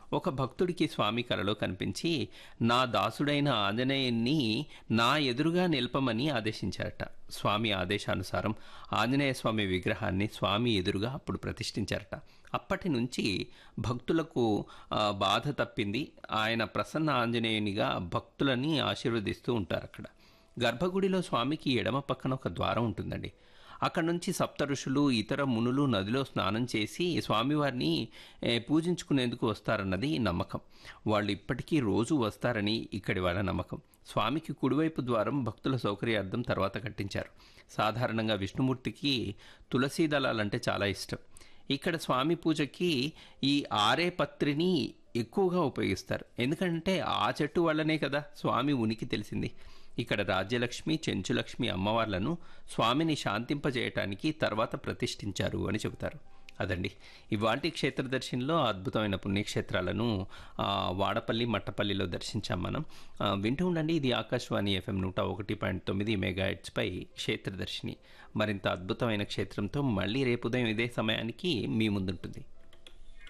ఒక భక్తుడికి స్వామి కలలో కనిపించి నా దాసుడైన ఆంజనేయుణ్ణి నా ఎదురుగా నిలపమని ఆదేశించారట స్వామి ఆదేశానుసారం ఆంజనేయ స్వామి విగ్రహాన్ని స్వామి ఎదురుగా అప్పుడు ప్రతిష్ఠించారట అప్పటి నుంచి భక్తులకు ఆ, బాధ తప్పింది ఆయన ప్రసన్న ఆంజనేయునిగా భక్తులని ఆశీర్వదిస్తూ ఉంటారు అక్కడ గర్భగుడిలో స్వామికి ఎడమ పక్కన ఒక ద్వారం ఉంటుందండి అక్కడ నుంచి సప్త ఋషులు ఇతర మునులు నదిలో స్నానం చేసి స్వామివారిని ఏ, పూజించుకునేందుకు వస్తారన్నది నమ్మకం వాళ్ళు ఇప్పటికీ రోజు వస్తారని ఇక్కడి వాళ్ళ నమ్మకం స్వామికి కుడివైపు ద్వారం భక్తుల సౌకర్యార్థం తర్వాత కట్టించారు సాధారణంగా విష్ణుమూర్తికి తులసీ దళాలంటే చాలా ఇష్టం ఇక్కడ స్వామి పూజకి ఈ ఆరే పత్రిని ఎక్కువగా ఉపయోగిస్తారు ఎందుకంటే ఆ చెట్టు వల్లనే కదా స్వామి ఉనికి తెలిసింది ఇక్కడ రాజ్యలక్ష్మి చెంచులక్ష్మి అమ్మవార్లను స్వామిని శాంతింపజేయటానికి తర్వాత ప్రతిష్ఠించారు అని చెబుతారు అదండి ఇవాటి క్షేత్రదర్శినిలో అద్భుతమైన పుణ్యక్షేత్రాలను ఆ, వాడపల్లి మట్టపల్లిలో దర్శించాం మనం ఆ, వింటూ ఉండండి ఇది ఆకాశవాణి ఎఫ్ఎం నూట ఒకటి పాయింట్ తొమ్మిది మెగాహెట్స్పై క్షేత్రదర్శిని మరింత అద్భుతమైన క్షేత్రంతో మళ్ళీ రేపు ఉదయం ఇదే సమయానికి మీ ముందుంటుంది